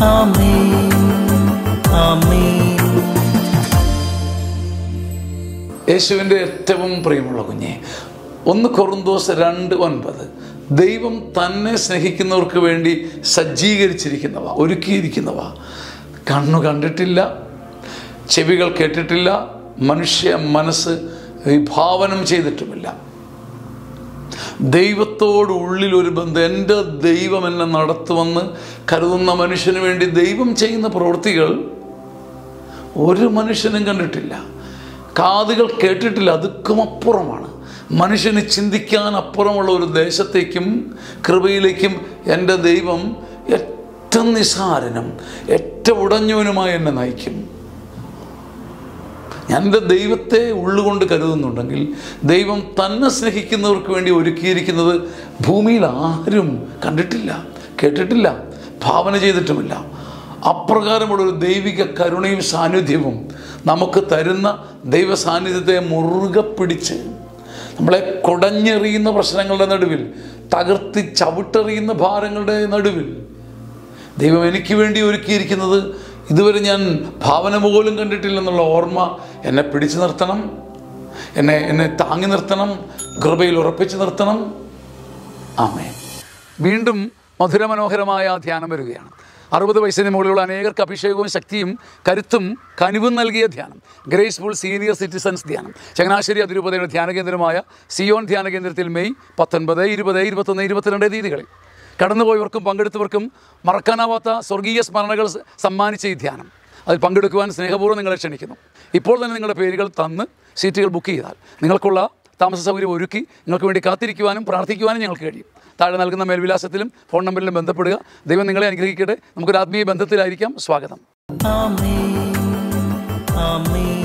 ആമേൻ ആമേൻ യേശുവിൻ്റെ ഏറ്റവും പ്രിയമുള്ള കുഞ്ഞെ ഒന്ന് കൊറുന്തോസ് രണ്ട് ഒൻപത് ദൈവം തന്നെ സ്നേഹിക്കുന്നവർക്ക് വേണ്ടി സജ്ജീകരിച്ചിരിക്കുന്നവ ഒരുക്കിയിരിക്കുന്നവ കണ്ണു കണ്ടിട്ടില്ല ചെവികൾ കേട്ടിട്ടില്ല മനുഷ്യ മനസ്സ് വിഭാവനം ചെയ്തിട്ടുമില്ല ദൈവത്തോട് ഉള്ളിൽ ഒരു ബന്ധം എൻ്റെ ദൈവം എന്നെ നടത്തുമെന്ന് കരുതുന്ന മനുഷ്യന് വേണ്ടി ദൈവം ചെയ്യുന്ന പ്രവൃത്തികൾ ഒരു മനുഷ്യനും കണ്ടിട്ടില്ല കാതുകൾ കേട്ടിട്ടില്ല അതുക്കും അപ്പുറമാണ് മനുഷ്യന് ചിന്തിക്കാൻ അപ്പുറമുള്ള ഒരു ദേശത്തേക്കും കൃപയിലേക്കും എൻ്റെ ദൈവം ഏറ്റവും നിസാരനും ഏറ്റവും ഉടഞ്ഞവനുമായി എന്നെ നയിക്കും ഞാൻ എൻ്റെ ദൈവത്തെ ഉള്ളുകൊണ്ട് കരുതുന്നുണ്ടെങ്കിൽ ദൈവം തന്നെ സ്നേഹിക്കുന്നവർക്ക് വേണ്ടി ഒരുക്കിയിരിക്കുന്നത് ഭൂമിയിൽ ആരും കണ്ടിട്ടില്ല കേട്ടിട്ടില്ല ഭാവന ചെയ്തിട്ടുമില്ല അപ്രകാരമുള്ളൊരു ദൈവിക കരുണയും സാന്നിധ്യവും നമുക്ക് തരുന്ന ദൈവ സാന്നിധ്യത്തെ മുറുകെ പിടിച്ച് നമ്മളെ കുടഞ്ഞെറിയുന്ന പ്രശ്നങ്ങളുടെ നടുവിൽ തകർത്തി ചവിട്ടെറിയുന്ന ഭാരങ്ങളുടെ നടുവിൽ ദൈവം എനിക്ക് വേണ്ടി ഒരുക്കിയിരിക്കുന്നത് ഇതുവരെ ഞാൻ ഭാവന പോലും കണ്ടിട്ടില്ലെന്നുള്ള ഓർമ്മ എന്നെ പിടിച്ചു നിർത്തണം എന്നെ എന്നെ താങ്ങി നിർത്തണം കൃപയിൽ ഉറപ്പിച്ചു നിർത്തണം ആമേ വീണ്ടും മധുരമനോഹരമായ ധ്യാനം വരികയാണ് അറുപത് വയസ്സിന് മുകളിലുള്ള അനേകർക്ക് അഭിഷേകവും ശക്തിയും കരുത്തും കനിവും നൽകിയ ധ്യാനം ഗ്രേസ്ഫുൾ സീനിയർ സിറ്റിസൺസ് ധ്യാനം ചങ്ങനാശ്ശേരി അതിരൂപതയുടെ ധ്യാന കേന്ദ്രമായ സിയോൺ ധ്യാന കേന്ദ്രത്തിൽ മെയ് പത്തൊൻപത് ഇരുപത് ഇരുപത്തൊന്ന് ഇരുപത്തിരണ്ട് തീയതികളിൽ കടന്നുപോയവർക്കും പങ്കെടുത്തവർക്കും മറക്കാനാവാത്ത സ്വർഗീയ സ്മരണകൾ സ- സമ്മാനിച്ച ഈ ധ്യാനം അതിൽ പങ്കെടുക്കുവാൻ സ്നേഹപൂർവ്വം നിങ്ങളെ ക്ഷണിക്കുന്നു ഇപ്പോൾ തന്നെ നിങ്ങളുടെ പേരുകൾ തന്ന് സീറ്റുകൾ ബുക്ക് ചെയ്താൽ നിങ്ങൾക്കുള്ള താമസ സൗകര്യം ഒരുക്കി നിങ്ങൾക്ക് വേണ്ടി കാത്തിരിക്കുവാനും പ്രാർത്ഥിക്കുവാനും ഞങ്ങൾക്ക് കഴിയും താഴെ നൽകുന്ന മേൽവിലാസത്തിലും ഫോൺ നമ്പറിലും ബന്ധപ്പെടുക ദൈവം നിങ്ങളെ അനുഗ്രഹിക്കട്ടെ നമുക്കൊരു ആത്മീയ ബന്ധത്തിലായിരിക്കാം സ്വാഗതം ആമേൻ ആമേൻ